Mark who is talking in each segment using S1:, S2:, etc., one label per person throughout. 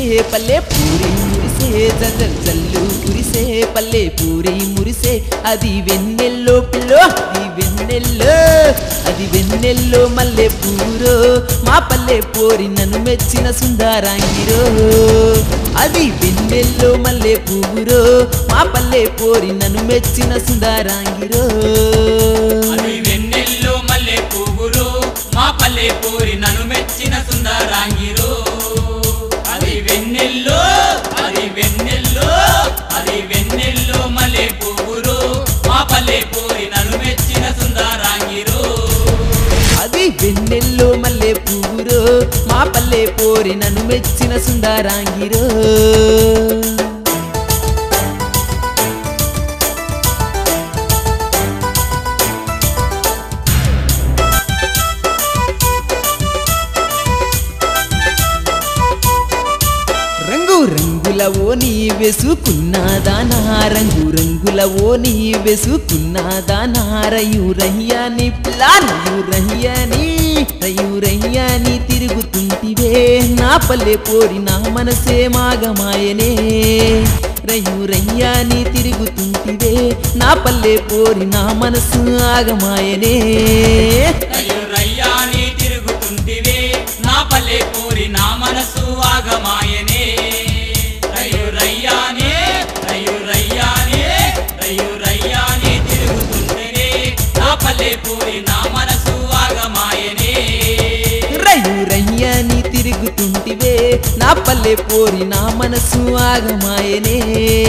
S1: పల్లె పూరి మురిసే జల్ జల్లు కురిసే పల్లె పూరి మురిసే అది వెన్నెల్లో పిల్లో అది వెన్నెల్లో అది వెన్నెల్లో మల్లె పూరో మా పల్లె పోరి నన్ను మెచ్చిన సుందరాంగిరో అది వెన్నెల్లో మల్లె పూరో మా పల్లె పోరి నన్ను మెచ్చిన సుందరాంగిరో
S2: అది వెన్నెల్లో మల్లె పువ్వులు మా పల్లె పూరి నన్ను మెచ్చిన సుందరాంగిరు అది వెన్నెల్లో అది వెన్నెల్లో అది వెన్నెల్లో మల్లె పువ్వులు మా పల్లె పూరి నన్ను మెచ్చిన సుందరాంగిరు
S1: అది వెన్నెల్లో మల్లె పువ్వురో మా పల్లె పోరి నన్ను మెచ్చిన సుందరాంగిరో రంగు రంగుల ఓని వేసుకున్నదానా రంగు రంగుల ఓని వేసుకున్నదానా రయు రయ్యాని ప్లానయు రయ్యాని రయు రయ్యాని తిరుగుతుంటివే నా పల్లె పోరి నా మనసే మాగమాయనే రయు రయ్యాని తిరుగుతుంటివే నా పల్లె పోరి నా మనసు ఆగమాయనే
S2: అయ్యో రయ్యాని తిరుగుతుంటివే నా పల్లె పూరి నా మనసు ఆగమాయనే రయ్యు రయ్యానే రయ్యు రయ్యానే రయ్యు రయ్యాని తిరుగుతుంటేనే నా పల్లె పూరి నా మనసు ఆగమాయనే
S1: రయ్యు రయ్యని తిరుగుతుంటివే నా పల్లె పోరి నా మనసు ఆగమాయనే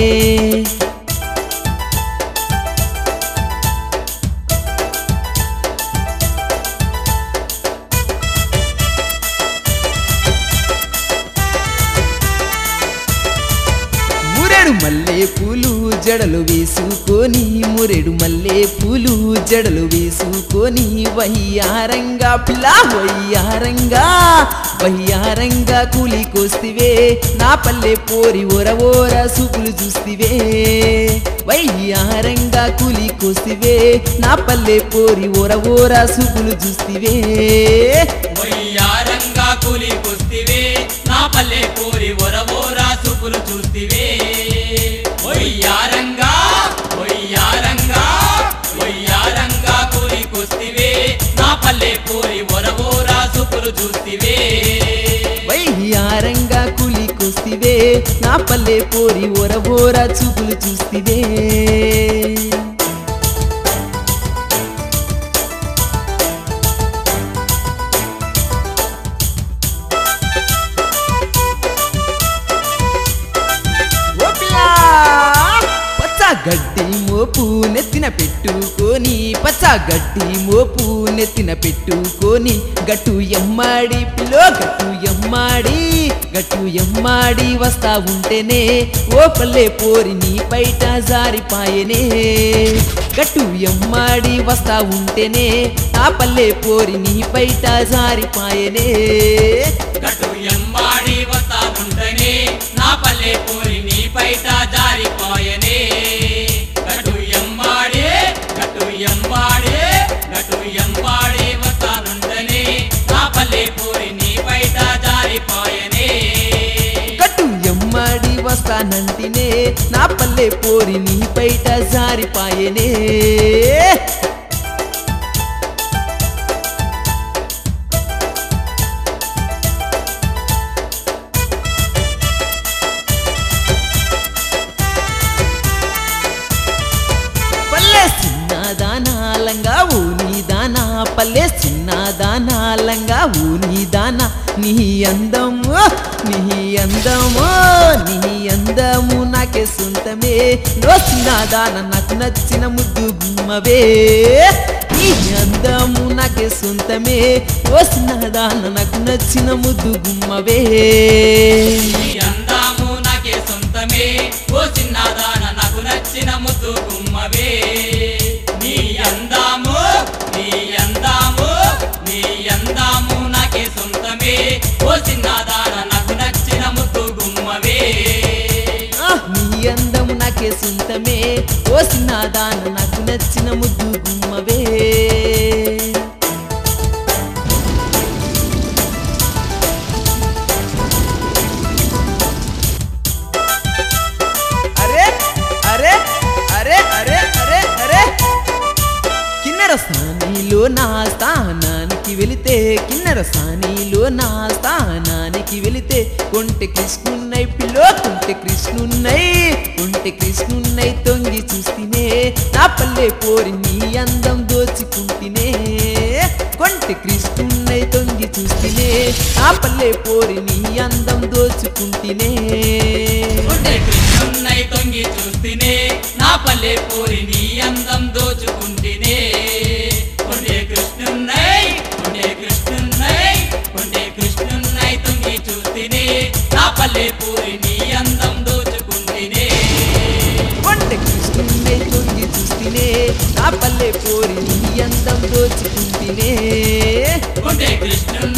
S1: మురెడు మల్లె పూలు జడలు వేసుకొని మురెడు మల్లె పూలు జడలు వేసుకొని వయ్యారంగా పిల్ల వయ్యారంగా వయ్యారంగా కూలికొస్తివే నా పల్లె పోరి ఓర ఓర సూపులు చూస్తివే వయ్యారంగా కూలికొస్తివే నా పల్లె పోరి ఓర ఓర సూపులు చూస్తివే
S2: వయ్యారంగా కూలి కొస్తివే నా పల్లె పూరి ఒరవోరా చూపులు చూస్తివే వయ్యారంగా వయ్యారంగా వయ్యారంగా కూలి కొస్తివే నా పల్లె పూరి ఒరవోరా చూపులు చూస్తివే
S1: వయ్యారంగా కూలికొస్తివే నా పల్లె పోరి ఓర ఓర చూపులు చూస్తివే ఓ పిల్లా! పచ్చ గడ్డి మోపు నెత్తిన పెట్టుకొని పచ్చ గడ్డి మోపు నెత్తిన పెట్టుకొని గట్టు ఎమ్మాడి పిల్లో గట్టు ఎమ్మాడి గట్టు ఎమ్మాడి వస్తా ఉంటేనే ఓ పల్లె పోరి నీ పైట జారిపాయనే గట్టు ఎమ్మాడి వస్తా ఉంటేనే ఆ పల్లె పోరి నీ పైట జారిపాయనే
S2: గట్టు ఎంబాడి వస్తా ఉంటనే నా పల్లె పూరి నీ పైట జారిపోయనే గట్టు ఎంబాడే గట్టు ఎంబాడే గట్టు ఎంబాడే వస్తానుంటనే నా పల్లె పూరి నీ పైట జారిపోయనే
S1: కట్టు ఎమ్మాడి వస్తానంటినే నా పల్లె పోరి నీ బయట జారిపాయనే పల్లె చిన్నదానాలంగా ఊని దానా పల్లె చిన్నదానాలంగా ఊని దానా నీ అందము నీ అందము నీ అందము నాకే సొంతమే నో చిన్నదాన నాకు నచ్చిన ముద్దు గుమ్మవే నీ అందము నాకే సొంతమే ఓ చిన్నదాన నాకు నచ్చిన ముద్దు గుమ్మవే
S2: నీ అందాము నాకే సొంతమే ఓ చిన్నదాన నాకు నచ్చిన ముద్దు గుమ్మవే నీ అందాము నీ అందాము నీ అందాము నాకే సొంతమే ఓ చిన్నదాన నాకు నచ్చిన ముద్దు గుమ్మవే
S1: ఆ, నీ అందము నాకే సొంతమే ఓ చిన్నదాన నాకు నచ్చిన ముద్దు గుమ్మవే నా స్థానానికి వెళితే కిన్నెర సానిలో నా స్థానానికి వెళితే కొంటె కృష్ణున్నై పిల్లో కొంటె కృష్ణున్నై కొంటె కృష్ణున్నై తొంగి చూస్తేనే నా పల్లె పోరి నీ అందం దోచుకుంటేనే కొంటె కృష్ణున్నై తొంగి చూస్తేనే నా పల్లె పోరి నీ అందం దోచుకుంటేనే
S2: ఉండే కృష్ణున్నై తొంగి చూస్తేనే నా పల్లె పూరి నీ అందం దోచుకుంటేనే ఉండే కృష్ణున్నై ఉండే కృష్ణున్నై ఉండే కృష్ణున్నై తొంగి చూస్తేనే నా పల్లె పూరి నీ అందం దోచుకుంటేనే
S1: కొంటె కృష్ణున్నే తొంగి చూస్తేనే నా పల్లె పోరి నీ అందం దోచుకుంటేనే
S2: ఉండే కృష్ణున్నై